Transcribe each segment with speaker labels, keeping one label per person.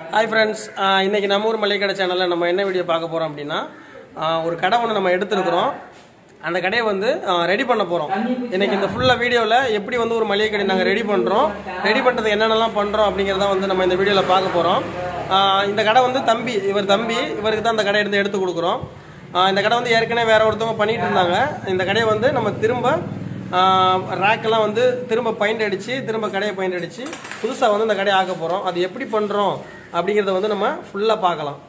Speaker 1: Hi friends இன்னைக்கு நம்ம ஊர் மளிகை கடை சேனலில் நம்ம என்ன வீடியோ பார்க்க போகிறோம் அப்படின்னா ஆஹ் ஒரு கடை ஒன்று நம்ம எடுத்துருக்குறோம் அந்த கடையை வந்து ரெடி பண்ண போகிறோம் இன்னைக்கு இந்த ஃபுல்லாக வீடியோவில் எப்படி வந்து ஒரு மளிகை கடை நாங்கள் ரெடி பண்ணுறோம் ரெடி பண்ணுறதுக்கு என்னென்னலாம் பண்ணுறோம் அப்படிங்கிறத வந்து நம்ம இந்த வீடியோவில் பார்க்க போகிறோம் இந்த கடை வந்து தம்பி இவர் தம்பி இவருக்கு தான் இந்த கடை எடுத்து எடுத்து கொடுக்குறோம் ஆஹ் இந்த கடை வந்து ஏற்கனவே வேற ஒருத்தவங்க பண்ணிட்டு இருந்தாங்க இந்த கடையை வந்து நம்ம திரும்ப ரேக்கெல்லாம் வந்து திரும்ப பெயிண்ட் அடித்து திரும்ப கடையை பெயிண்ட் அடித்து புதுசாக வந்து இந்த கடையை ஆக்க போகிறோம் அது எப்படி பண்ணுறோம் அப்படிங்கிறத வந்து நம்ம ஃபுல்லாக பார்க்கலாம்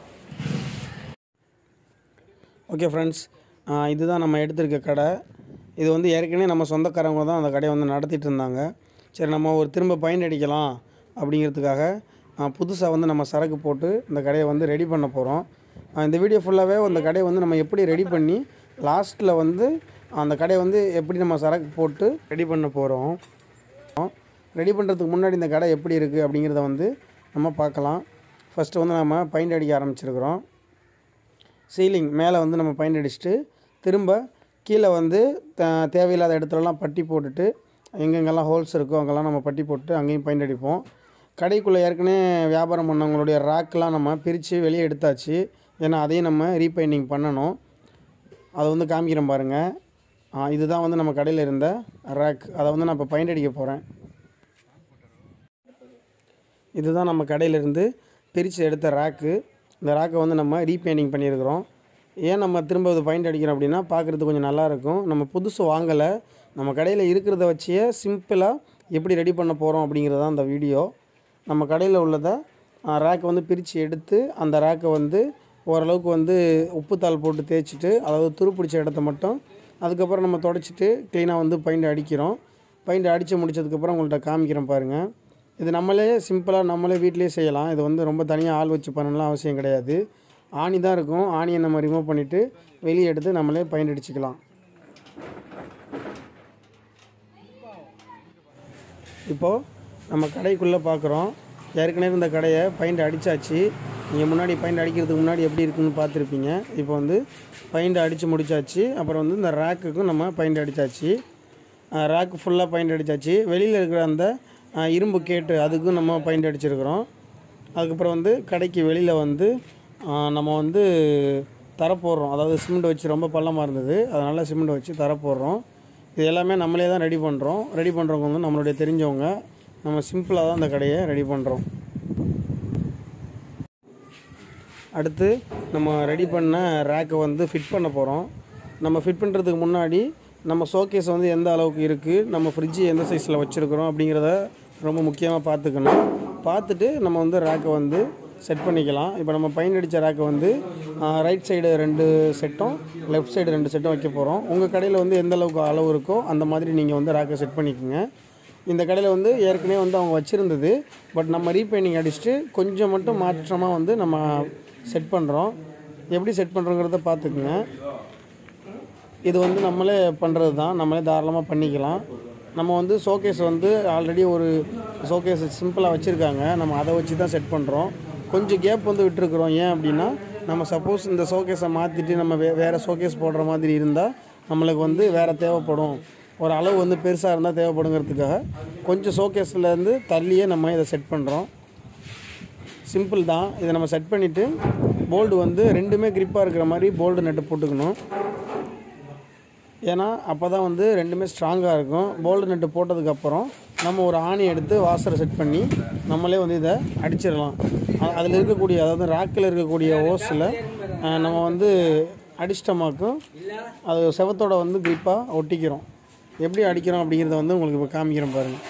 Speaker 1: ஓகே ஃப்ரெண்ட்ஸ் இதுதான் நம்ம எடுத்திருக்க கடை இது வந்து ஏற்கனவே நம்ம சொந்தக்காரங்க தான் அந்த கடையை வந்து நடத்திட்டு இருந்தாங்க சரி நம்ம ஒரு திரும்ப பெயிண்ட் அடிக்கலாம் அப்படிங்கிறதுக்காக புதுசாக வந்து நம்ம சரக்கு போட்டு இந்த கடையை வந்து ரெடி பண்ண போகிறோம் இந்த வீடியோ ஃபுல்லாகவே அந்த கடையை வந்து நம்ம எப்படி ரெடி பண்ணி லாஸ்ட்டில் வந்து அந்த கடையை வந்து எப்படி நம்ம சரக்கு போட்டு ரெடி பண்ண போகிறோம் ரெடி பண்ணுறதுக்கு முன்னாடி இந்த கடை எப்படி இருக்குது அப்படிங்கிறத வந்து நம்ம பார்க்கலாம் ஃபஸ்ட்டு வந்து நம்ம பெயிண்ட் அடிக்க ஆரம்பிச்சிருக்கிறோம் சீலிங் மேலே வந்து நம்ம பெயிண்ட் அடிச்சுட்டு திரும்ப கீழே வந்து த- தேவையில்லாத இடத்துலலாம் பட்டி போட்டுட்டு எங்கெங்கெல்லாம் ஹோல்ஸ் இருக்கோ அங்கெல்லாம் நம்ம பட்டி போட்டு அங்கேயும் பெயிண்ட் அடிப்போம் கடைக்குள்ளே ஏற்கனவே வியாபாரம் பண்ணவங்களுடைய ரேக்கெலாம் நம்ம பிரித்து வெளியே எடுத்தாச்சு ஏன்னா அதையும் நம்ம ரீபெயிண்டிங் பண்ணணும் அதை வந்து காமிக்கிறேன் பாருங்கள் ஆ, இதுதான் வந்து நம்ம கடையில் இருந்த ரேக் அதை வந்து நான் இப்போ பெயிண்ட் அடிக்க போகிறேன் இதுதான் நம்ம கடையிலேருந்து பிரித்து எடுத்த ரேக்கு இந்த ரேக்கை வந்து நம்ம ரீபெயிண்டிங் பண்ணியிருக்கிறோம் ஏன் நம்ம திரும்ப இது பெயிண்ட் அடிக்கிறோம் அப்படின்னா பார்க்குறதுக்கு கொஞ்சம் நல்லா இருக்கும் நம்ம புதுசு வாங்கலை நம்ம கடையில் இருக்கிறத வச்சே சிம்பிளாக எப்படி ரெடி பண்ண போகிறோம் அப்படிங்கிறது தான் அந்த வீடியோ நம்ம கடையில் உள்ளதை ரேக்கை வந்து பிரித்து எடுத்து அந்த ரேக்கை வந்து ஓரளவுக்கு வந்து உப்புத்தாள் போட்டு தேய்ச்சிட்டு அதாவது துரு பிடிச்ச இடத்த மட்டும் அதுக்கப்புறம் நம்ம தொடச்சிட்டு க்ளீனாக வந்து பெயிண்ட் அடிக்கிறோம் பெயிண்ட் அடித்து முடிச்சதுக்கப்புறம் உங்கள்கிட்ட காமிக்கிறேன் பாருங்கள் இது நம்மளே சிம்பிளாக நம்மளே வீட்டிலேயே செய்யலாம் இது வந்து ரொம்ப தனியாக ஆள் வச்சு பண்ணணும்லாம் அவசியம் கிடையாது ஆணி தான் இருக்கும் ஆணியை நம்ம ரிமூவ் பண்ணிவிட்டு வெளியே எடுத்து நம்மளே பெயிண்ட் அடிச்சுக்கலாம் இப்போது நம்ம கடைக்குள்ளே பார்க்குறோம் ஏற்கனவே இந்த கடையை பெயிண்ட் அடித்தாச்சு நீங்கள் முன்னாடி பெயிண்ட் அடிக்கிறதுக்கு முன்னாடி எப்படி இருக்குன்னு பார்த்துருப்பீங்க இப்போ வந்து பெயிண்ட் அடித்து முடிச்சாச்சு அப்புறம் வந்து இந்த ரேக்குக்கும் நம்ம பெயிண்ட் அடித்தாச்சு ரேக்கு ஃபுல்லாக பெயிண்ட் அடித்தாச்சு வெளியில் இருக்கிற அந்த அஹ், இரும்பு கேட்டு அதுக்கும் நம்ம பெயிண்ட் அடிச்சிருக்கிறோம் அதுக்கப்புறம் வந்து கடைக்கு வெளியில் வந்து அஹ், நம்ம வந்து தர போடுறோம் அதாவது சிமெண்ட் வச்சு ரொம்ப பள்ளமாக இருந்தது அதனால் சிமெண்ட் வச்சு தர போடுறோம் இது எல்லாமே நம்மளே தான் ரெடி பண்ணுறோம் ரெடி பண்ணுறவங்க வந்து நம்மளுடைய தெரிஞ்சவங்க நம்ம சிம்பிளாக தான் இந்த கடையை ரெடி பண்ணுறோம் அடுத்து நம்ம ரெடி பண்ண ரேக்கை வந்து ஃபிட் பண்ண போகிறோம் நம்ம ஃபிட் பண்ணுறதுக்கு முன்னாடி நம்ம ஷோகேஸ் வந்து எந்த அளவுக்கு இருக்குது நம்ம ஃப்ரிட்ஜு எந்த சைஸில் வச்சுருக்கிறோம் அப்படிங்கிறத ரொம்ப முக்கியமாக பார்த்துக்கணும் பார்த்துட்டு நம்ம வந்து ரேக்கை வந்து செட் பண்ணிக்கலாம் இப்போ நம்ம பைன் அடித்த ரேக்கை வந்து ரைட் சைடு ரெண்டு செட்டும் லெஃப்ட் சைடு ரெண்டு செட்டும் வைக்க போகிறோம் உங்கள் கடையில் வந்து எந்த அளவுக்கு அளவு இருக்கோ அந்த மாதிரி நீங்கள் வந்து ரேக்கை செட் பண்ணிக்கோங்க இந்த கடையில் வந்து ஏற்கனவே வந்து அவங்க வச்சுருந்தது பட் நம்ம ரீபெயிண்டிங் அடிச்சுட்டு கொஞ்சம் மட்டும் மாற்றமாக வந்து நம்ம செட் பண்ணுறோம் எப்படி செட் பண்ணுறோங்கிறத பார்த்துக்குங்க இது வந்து நம்மளே பண்ணுறது தான் நம்மளே தாராளமாக பண்ணிக்கலாம் நம்ம வந்து ஷோகேஸ் வந்து ஆல்ரெடி ஒரு ஷோகேஸ் சிம்பிளாக வச்சுருக்காங்க நம்ம அதை வச்சு தான் செட் பண்ணுறோம் கொஞ்சம் கேப் வந்து விட்டுருக்குறோம் ஏன் அப்படின்னா நம்ம சப்போஸ் இந்த ஷோகேஸை மாற்றிட்டு நம்ம வே வேறு ஷோகேஸ் போடுற மாதிரி இருந்தால் நம்மளுக்கு வந்து வேறு தேவைப்படும் ஒரு அளவு வந்து பெருசாக இருந்தால் தேவைப்படுங்கிறதுக்காக கொஞ்சம் ஷோகேஸ்லேருந்து தள்ளியே நம்ம இதை செட் பண்ணுறோம் சிம்பிள் தான் இதை நம்ம செட் பண்ணிவிட்டு போல்டு வந்து ரெண்டுமே கிரிப்பாக இருக்கிற மாதிரி போல்டு நட்டு போட்டுக்கணும் ஏன்னா அப்போ தான் வந்து ரெண்டுமே ஸ்ட்ராங்காக இருக்கும் போல்டு நட்டு போட்டதுக்கப்புறம் நம்ம ஒரு ஆணி எடுத்து வாசரை செட் பண்ணி நம்மளே வந்து இதை அடிச்சிடலாம் அதில் இருக்கக்கூடிய அதாவது ராக்கில் இருக்கக்கூடிய ஓஸில் நம்ம வந்து அடிச்சிட்டோமாக்கும் அது செவத்தோட வந்து கிரிப்பாக ஒட்டிக்கிறோம் எப்படி அடிக்கிறோம் அப்படிங்கிறத வந்து உங்களுக்கு இப்போ காமிக்கிறேன் பாருங்கள்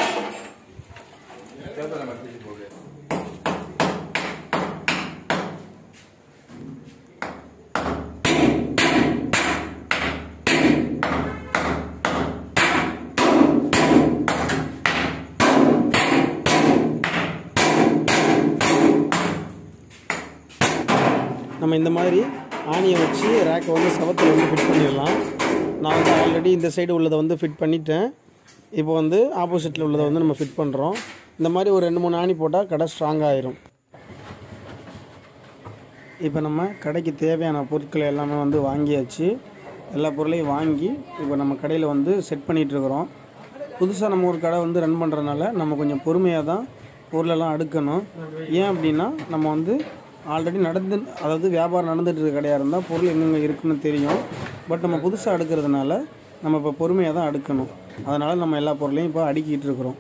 Speaker 1: நம்ம இந்த மாதிரி ஆணியை வச்சு ரேக்கை வந்து செவத்தில் வந்து ஃபிட் பண்ணிடலாம் நான் வந்து ஆல்ரெடி இந்த சைடு உள்ளதை வந்து ஃபிட் பண்ணிட்டேன் இப்போ வந்து ஆப்போசிட்டில் உள்ளதை வந்து நம்ம ஃபிட் பண்ணுறோம் இந்த மாதிரி ஒரு ரெண்டு மூணு ஆணி போட்டால் கடை ஸ்ட்ராங்காக ஆயிரும் இப்போ நம்ம கடைக்கு தேவையான பொருட்கள் எல்லாமே வந்து வாங்கியாச்சு எல்லா பொருளையும் வாங்கி இப்போ நம்ம கடையில் வந்து செட் பண்ணிகிட்ருக்குறோம் புதுசாக நம்ம ஒரு கடை வந்து ரன் பண்ணுறதுனால நம்ம கொஞ்சம் பொறுமையாக தான் பொருளெல்லாம் அடுக்கணும் ஏன் அப்படின்னா நம்ம வந்து ஆல்ரெடி நடந்து அதாவது வியாபாரம் நடந்துட்டு இருக்க கடையாக இருந்தால் பொருள் எங்கெங்கே இருக்குன்னு தெரியும் பட் நம்ம புதுசாக அடுக்கிறதுனால நம்ம இப்போ பொறுமையாக தான் அடுக்கணும் அதனால் நம்ம எல்லா பொருளையும் இப்போ அடுக்கிட்டு இருக்கிறோம்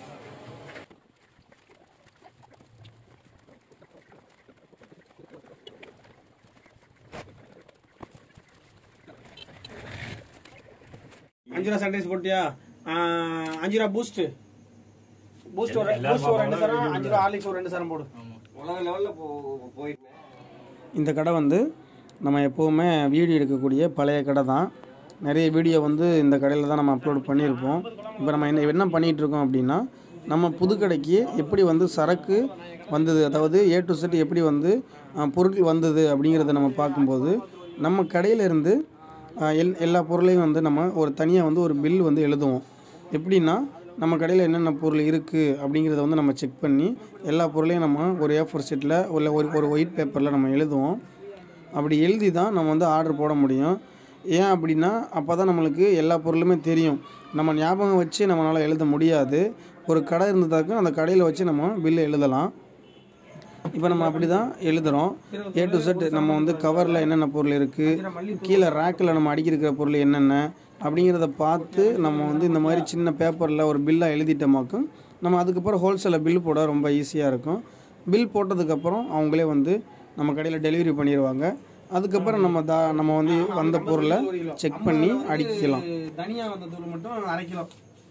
Speaker 1: அஞ்சு ரூபா சானிடைஸ் போட்டியா ஆஹ், அஞ்சு ரூபா பூஸ்ட் பூஸ்ட் ஒரு பூஸ்ட் ஒரு ரெண்டு சரம் அஞ்சு ரூபா ஆர்லிக்ஸ் ஒரு ரெண்டு சரம் போடு
Speaker 2: உலக லெவல்ல போ போயிட்டு
Speaker 1: இந்த கடை வந்து நம்ம எப்போவுமே வீடியோ எடுக்கக்கூடிய பழைய கடை தான் நிறைய வீடியோ வந்து இந்த கடையில் தான் நம்ம அப்லோட் பண்ணியிருப்போம் இப்போ நம்ம என்ன என்ன பண்ணிகிட்டு இருக்கோம் அப்படின்னா நம்ம புது கடைக்கு எப்படி வந்து சரக்கு வந்தது அதாவது ஏ டு செட் எப்படி வந்து அஹ், பொருட்கள் வந்தது அப்படிங்கிறத நம்ம பார்க்கும்போது நம்ம கடையிலேருந்து எல் எல்லா பொருளையும் வந்து நம்ம ஒரு தனியாக வந்து ஒரு பில் வந்து எழுதுவோம் எப்படின்னா நம்ம கடையில் என்னென்ன பொருள் இருக்குது அப்படிங்கிறத வந்து நம்ம செக் பண்ணி எல்லா பொருளையும் நம்ம ஒரு ஏ ஃபோர் ஷீட்டில் இல்லை ஒரு ஒரு ஒயிட் பேப்பரில் நம்ம எழுதுவோம் அப்படி எழுதி தான் நம்ம வந்து ஆர்டர் போட முடியும் ஏன் அப்படின்னா அப்போ தான் நம்மளுக்கு எல்லா பொருளுமே தெரியும் நம்ம ஞாபகம் வச்சு நம்மளால் எழுத முடியாது ஒரு கடை இருந்ததாக்க அந்த கடையில் வச்சு நம்ம பில்லு எழுதலாம் இப்போ நம்ம அப்படி தான் எழுதுகிறோம் ஏ டு செட் நம்ம வந்து கவரில் என்னென்ன பொருள் இருக்குது கீழே ரேக்கில் நம்ம அடிக்கிருக்கிற பொருள் என்னென்ன அப்படிங்கிறத பார்த்து நம்ம வந்து இந்த மாதிரி சின்ன பேப்பரில் ஒரு பில்லாக எழுதிட்டோமாக்கும் நம்ம அதுக்கப்புறம் ஹோல்சேலில் பில் போட ரொம்ப ஈஸியாக இருக்கும் பில் போட்டதுக்கப்புறம் அவங்களே வந்து நம்ம கடையில் டெலிவரி பண்ணிடுவாங்க அதுக்கப்புறம் நம்ம தா நம்ம வந்து வந்த பொருளை செக் பண்ணி அடிக்கலாம் தனியாக வந்த தூள் மட்டும் அரை கிலோ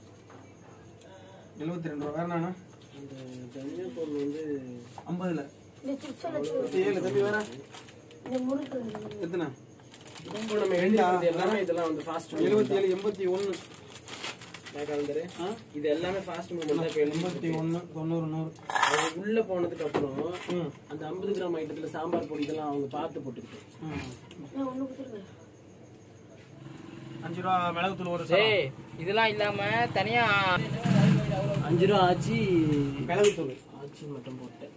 Speaker 1: எழுபத்தி ரெண்டு ரூபா வேறு என்ன
Speaker 2: தனியா பொருள் வந்து
Speaker 1: ஐம்பதுல
Speaker 3: இந்த சிப்ஸ் எல்லாம்
Speaker 1: ஏழு தம்பி வேற
Speaker 3: இந்த முறுக்கு
Speaker 1: எத்தனை
Speaker 2: இப்போ நம்ம எழுதிருக்கிறது எல்லாமே இதெல்லாம் வந்து ஃபாஸ்ட்
Speaker 1: எழுபத்தி ஏழு எண்பத்தி ஒன்று
Speaker 2: கலந்துரு இது எல்லாமே ஃபாஸ்ட் மூவ்மெண்ட் தான் இப்போ
Speaker 1: எண்பத்தி ஒன்று தொண்ணூறு நூறு
Speaker 2: அது உள்ள போனதுக்கு அப்புறம்
Speaker 1: ம்
Speaker 2: அந்த ஐம்பது கிராம் ஐட்டத்துல சாம்பார் பொடி இதெல்லாம் அவங்க பார்த்து போட்டுக்கிட்டு
Speaker 1: ம்.
Speaker 3: நான் ஒன்று கொடுத்துருக்கேன்
Speaker 1: அஞ்சு ரூபா மிளகுத்தூள் ஒரு
Speaker 4: டேய் இதெல்லாம் இல்லாம தனியா
Speaker 2: அஞ்சு ரூபா ஆச்சு
Speaker 1: மிளகுத்தூள்
Speaker 2: ஆச்சி மட்டும் போட்டேன்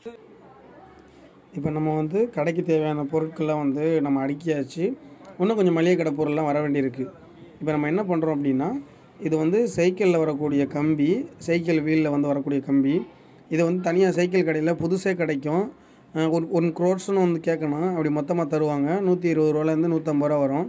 Speaker 1: இப்போ நம்ம வந்து கடைக்கு தேவையான பொருட்கள்லாம் வந்து நம்ம அடுக்கியாச்சு இன்னும் கொஞ்சம் மளிகை கடை பொருள்லாம் வர வேண்டியிருக்கு இப்போ நம்ம என்ன பண்ணுறோம் அப்படின்னா இது வந்து சைக்கிளில் வரக்கூடிய கம்பி சைக்கிள் வீலில் வந்து வரக்கூடிய கம்பி இதை வந்து தனியாக சைக்கிள் கடையில் புதுசே கிடைக்கும் அஹ் ஒரு ஒன் க்ரோர்ஸ்னு வந்து கேட்கணும் அப்படி மொத்தமாக தருவாங்க நூற்றி இருபது ரூபாலேருந்து நூற்றம்பது ரூபா வரும்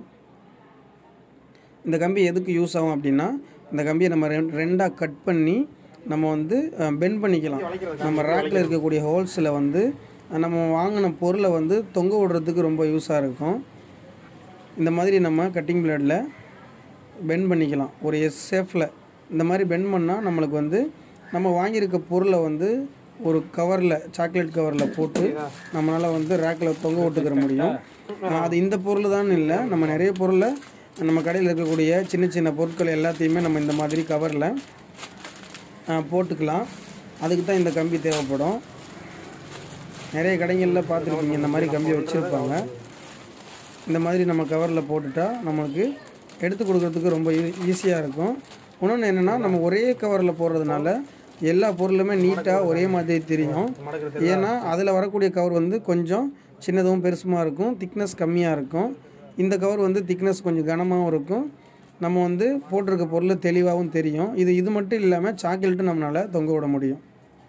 Speaker 1: இந்த கம்பி எதுக்கு யூஸ் ஆகும் அப்படின்னா இந்த கம்பியை நம்ம ரெண் ரெண்டாக கட் பண்ணி நம்ம வந்து பெண்ட் பண்ணிக்கலாம் நம்ம ரேக்கில் இருக்கக்கூடிய ஹோல்ஸில் வந்து அஹ், நம்ம வாங்கின பொருளை வந்து தொங்க விடுறதுக்கு ரொம்ப யூஸாக இருக்கும் இந்த மாதிரி நம்ம கட்டிங் பிளேடில் பெண்ட் பண்ணிக்கலாம் ஒரு எஸ் ஷேஃபில் இந்த மாதிரி பெண்ட் பண்ணால் நம்மளுக்கு வந்து நம்ம வாங்கியிருக்க பொருளை வந்து ஒரு கவரில் சாக்லேட் கவரில் போட்டு நம்மளால் வந்து ரேக்கில் தொங்க விட்டுக்கிற முடியும் அஹ், அது இந்த பொருள் தான் இல்லை நம்ம நிறைய பொருளை நம்ம கடையில் இருக்கக்கூடிய சின்ன சின்ன பொருட்கள் எல்லாத்தையுமே நம்ம இந்த மாதிரி கவரில் போட்டுக்கலாம் அதுக்கு தான் இந்த கம்பி தேவைப்படும் நிறைய கடைகளில் பார்த்துருப்பீங்க இந்த மாதிரி கம்பி வச்சுருப்பாங்க இந்த மாதிரி நம்ம கவரில் போட்டுட்டா நமக்கு எடுத்து கொடுக்கறதுக்கு ரொம்ப ஈஸியாக இருக்கும் இன்னொன்று என்னென்னா நம்ம ஒரே கவரில் போடுறதுனால எல்லா பொருளுமே நீட்டாக ஒரே மாதிரி தெரியும் ஏன்னா அதில் வரக்கூடிய கவர் வந்து கொஞ்சம் சின்னதும் பெருசுமாக இருக்கும் திக்னஸ் கம்மியாக இருக்கும் இந்த கவர் வந்து திக்னஸ் கொஞ்சம் கனமாகவும் இருக்கும் நம்ம வந்து போட்டிருக்க பொருள் தெளிவாகவும் தெரியும் இது இது மட்டும் இல்லாமல் சாக்லேட்டும் நம்மளால் தொங்க விட முடியும்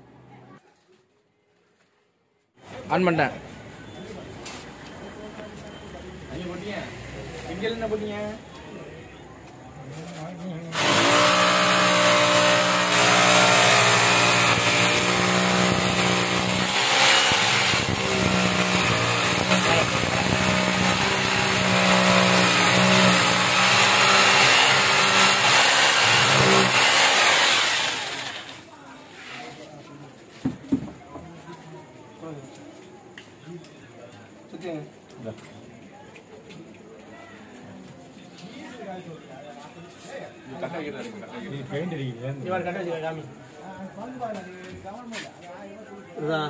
Speaker 4: ஆன் பண்ணிட்டேன்
Speaker 1: இவர் கட்ட வச்சுக்க காமி இதுதான்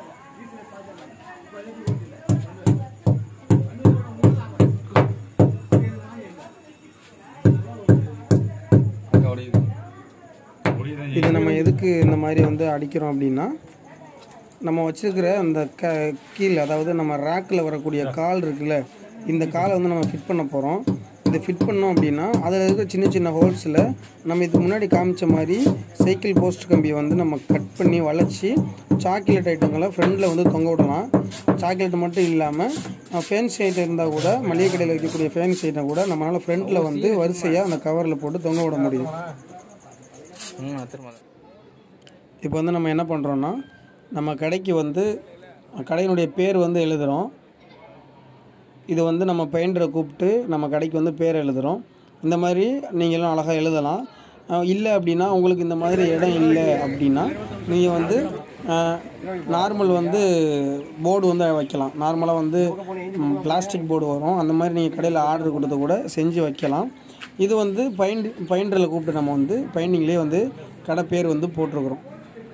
Speaker 1: இது நம்ம எதுக்கு இந்த மாதிரி வந்து அடிக்கிறோம் அப்படின்னா நம்ம வச்சிருக்கிற அந்த க கீழே அதாவது நம்ம ரேக்கில் வரக்கூடிய கால் இருக்குல்ல இந்த காலை வந்து நம்ம ஃபிட் பண்ண போகிறோம் இதை ஃபிட் பண்ணோம் அப்படின்னா அதில் இருக்க சின்ன சின்ன ஹோல்ஸில் நம்ம இதுக்கு முன்னாடி காமிச்ச மாதிரி சைக்கிள் போஸ்ட் கம்பியை வந்து நம்ம கட் பண்ணி வளைச்சி சாக்லேட் ஐட்டங்களை ஃப்ரண்டில் வந்து தொங்க விடலாம் சாக்லேட் மட்டும் இல்லாமல் ஃபேன்சி ஐட்டம் இருந்தால் கூட மளிகை கடையில் வைக்கக்கூடிய ஃபேன்சி ஐட்டம் கூட நம்மளால் ஃப்ரண்ட்டில் வந்து வரிசையாக அந்த கவரில் போட்டு தொங்க விட முடியும்
Speaker 4: ம் திரும்ப
Speaker 1: இப்போ வந்து நம்ம என்ன பண்ணுறோன்னா நம்ம கடைக்கு வந்து கடையினுடைய பேர் வந்து எழுதுகிறோம் இது வந்து நம்ம பெயிண்டரை கூப்பிட்டு நம்ம கடைக்கு வந்து பேர் எழுதுகிறோம் இந்த மாதிரி நீங்களும் அழகாக எழுதலாம் அஹ் இல்லை அப்படின்னா உங்களுக்கு இந்த மாதிரி இடம் இல்லை அப்படின்னா நீங்கள் வந்து நார்மல் வந்து போர்டு வந்து வைக்கலாம் நார்மலாக வந்து பிளாஸ்டிக் போர்டு வரும் அந்த மாதிரி நீங்கள் கடையில் ஆர்டர் கொடுத்து கூட செஞ்சு வைக்கலாம் இது வந்து பெயிண்ட் பெயிண்டரில் கூப்பிட்டு நம்ம வந்து பெயிண்டிங்லேயே வந்து கடை பேர் வந்து போட்டிருக்கிறோம்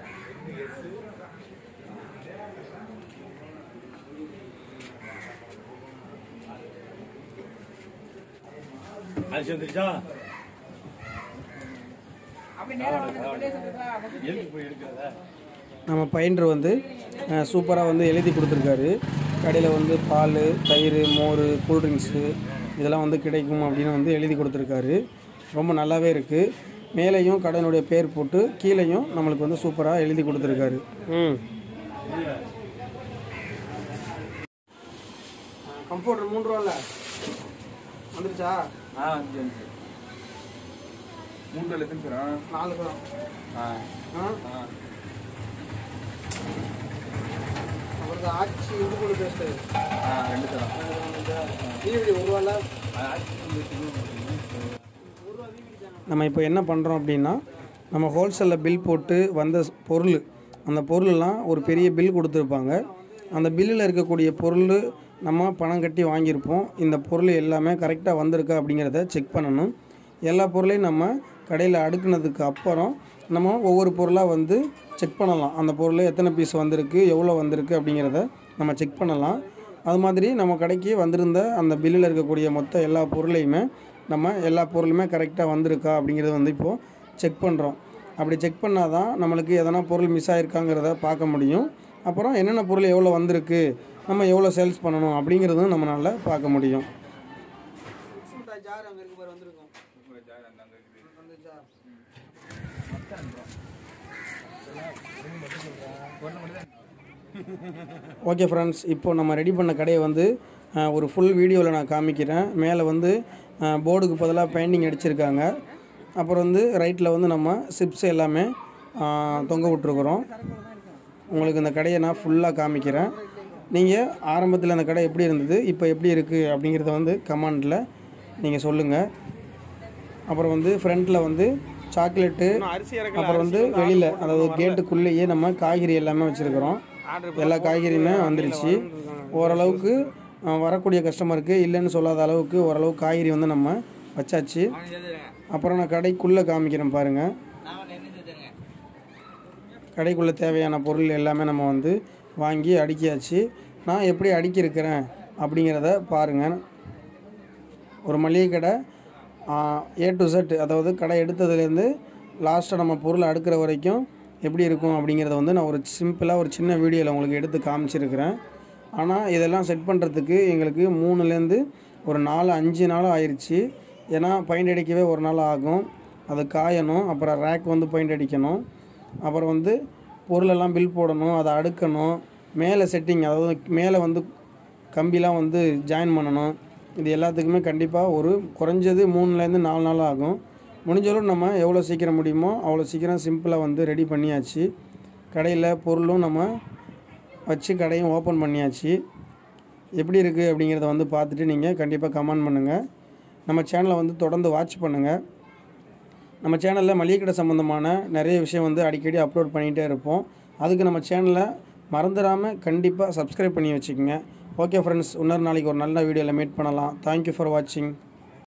Speaker 5: அரிசி வந்துருச்சா
Speaker 1: நம்ம பயின்றர் வந்து சூப்பராக வந்து எழுதி கொடுத்துருக்காரு கடையில் வந்து பால் தயிர் மோர் கூல்ட்ரிங்க்ஸு இதெல்லாம் வந்து கிடைக்கும் அப்படின்னு வந்து எழுதி கொடுத்துருக்காரு ரொம்ப நல்லாவே இருக்குது மேலேயும் கடையினுடைய பேர் போட்டு கீழேயும் நம்மளுக்கு வந்து சூப்பராக எழுதி கொடுத்துருக்காரு ம் கம்ஃபர்டர் மூணு ரூபால வந்துருச்சா
Speaker 5: ஆ அஞ்சு அஞ்சு மூன்று எத்தனை சார்
Speaker 1: நாலு ரூபா
Speaker 5: ஆ
Speaker 1: ஆ
Speaker 5: ஆ
Speaker 1: அவருக்கு ஆட்சி இது கூட பேசுறது
Speaker 5: ஆ ரெண்டு தரம்
Speaker 1: டிவிடி ஒரு ரூபால நம்ம இப்போ என்ன பண்ணுறோம் அப்படின்னா நம்ம ஹோல்சேலில் பில் போட்டு வந்த ஸ்- பொருள் அந்த பொருளெல்லாம் ஒரு பெரிய பில் கொடுத்துருப்பாங்க அந்த பில்லில் இருக்கக்கூடிய பொருள் நம்ம பணம் கட்டி வாங்கியிருப்போம் இந்த பொருள் எல்லாமே கரெக்டாக வந்திருக்கா அப்படிங்கிறத செக் பண்ணணும் எல்லா பொருளையும் நம்ம கடையில் அடுக்குனதுக்கு அப்புறம் நம்ம ஒவ்வொரு பொருளாக வந்து செக் பண்ணலாம் அந்த பொருள் எத்தனை பீஸ் வந்திருக்கு எவ்வளோ வந்திருக்கு அப்படிங்கிறத நம்ம செக் பண்ணலாம் அது மாதிரி நம்ம கடைக்கு வந்திருந்த அந்த பில்லில் இருக்கக்கூடிய மொத்த எல்லா பொருளையுமே நம்ம எல்லா பொருளுமே கரெக்டாக வந்திருக்கா அப்படிங்கிறத வந்து இப்போது செக் பண்ணுறோம் அப்படி செக் பண்ணால் தான் நம்மளுக்கு எதனா பொருள் மிஸ் ஆயிருக்காங்கிறத பார்க்க முடியும் அப்புறம் என்னென்ன பொருள் எவ்வளோ வந்திருக்கு நம்ம எவ்வளோ சேல்ஸ் பண்ணணும் அப்படிங்கிறதும் நம்மளால் பார்க்க முடியும் ஓகே ஃப்ரெண்ட்ஸ் இப்போ நம்ம ரெடி பண்ண கடையை வந்து அஹ், ஒரு ஃபுல் வீடியோவில் நான் காமிக்கிறேன் மேலே வந்து போர்டுக்கு பதிலாக பெயிண்டிங் அடிச்சிருக்காங்க அப்புறம் வந்து ரைட்டில் வந்து நம்ம சிப்ஸ் எல்லாமே அஹ், தொங்க விட்ருக்குறோம் உங்களுக்கு இந்த கடையை நான் ஃபுல்லாக காமிக்கிறேன் நீங்கள் ஆரம்பத்தில் அந்த கடை எப்படி இருந்தது இப்போ எப்படி இருக்குது அப்படிங்கிறத வந்து கமெண்டில் நீங்கள் சொல்லுங்கள் அப்புறம் வந்து ஃப்ரண்ட்டில் வந்து சாக்லேட்டு அப்புறம் வந்து வெளியில் அதாவது கேட்டுக்குள்ளேயே நம்ம காய்கறி எல்லாமே வச்சுருக்கிறோம் எல்லா காய்கறியுமே வந்துருச்சு ஓரளவுக்கு அஹ், வரக்கூடிய கஸ்டமருக்கு இல்லைன்னு சொல்லாத அளவுக்கு ஓரளவு காய்கறி வந்து நம்ம வச்சாச்சு அப்புறம் நான் கடைக்குள்ளே காமிக்கிறேன் பாருங்கள் கடைக்குள்ளே தேவையான பொருள் எல்லாமே நம்ம வந்து வாங்கி அடுக்கியாச்சு நான் எப்படி அடுக்கியிருக்கிறேன் அப்படிங்கிறத பாருங்கள் ஒரு மளிகை கடை ஏ டு செட் அதாவது கடை எடுத்ததுலேருந்து லாஸ்ட்டாக நம்ம பொருள் அடுக்கிற வரைக்கும் எப்படி இருக்கும் அப்படிங்கிறத வந்து நான் ஒரு சிம்பிளாக ஒரு சின்ன வீடியோவில் உங்களுக்கு எடுத்து காமிச்சிருக்கிறேன் ஆனால் இதெல்லாம் செட் பண்ணுறதுக்கு எங்களுக்கு மூணுலேருந்து ஒரு நாலு அஞ்சு நாள் ஆயிடுச்சு ஏன்னா பெயிண்ட் அடிக்கவே ஒரு நாள் ஆகும் அது காயணும் அப்புறம் ரேக் வந்து பெயிண்ட் அடிக்கணும் அப்புறம் வந்து பொருளெல்லாம் பில் போடணும் அதை அடுக்கணும் மேலே செட்டிங் அதாவது மேலே வந்து கம்பிலாம் வந்து ஜாயின் பண்ணணும் இது எல்லாத்துக்குமே கண்டிப்பாக ஒரு குறைஞ்சது மூணுலேருந்து நாலு நாள் ஆகும் முடிஞ்சளவு நம்ம எவ்வளோ சீக்கிரம் முடியுமோ அவ்வளோ சீக்கிரம் சிம்பிளாக வந்து ரெடி பண்ணியாச்சு கடையில் பொருளும் நம்ம வச்சு கடையும் ஓப்பன் பண்ணியாச்சு எப்படி இருக்குது அப்படிங்கிறத வந்து பார்த்துட்டு நீங்கள் கண்டிப்பாக கமெண்ட் பண்ணுங்கள் நம்ம சேனலை வந்து தொடர்ந்து வாட்ச் பண்ணுங்கள் நம்ம சேனலில் மளிகை கடை சம்மந்தமான நிறைய விஷயம் வந்து அடிக்கடி அப்லோட் பண்ணிகிட்டே இருப்போம் அதுக்கு நம்ம சேனலை மறந்துடாமல் கண்டிப்பாக சப்ஸ்கிரைப் பண்ணி வச்சுக்கோங்க ஓகே ஃப்ரெண்ட்ஸ் இன்னொரு நாளைக்கு ஒரு நல்ல வீடியோவில் மீட் பண்ணலாம் தேங்க்யூ ஃபார் வாட்சிங்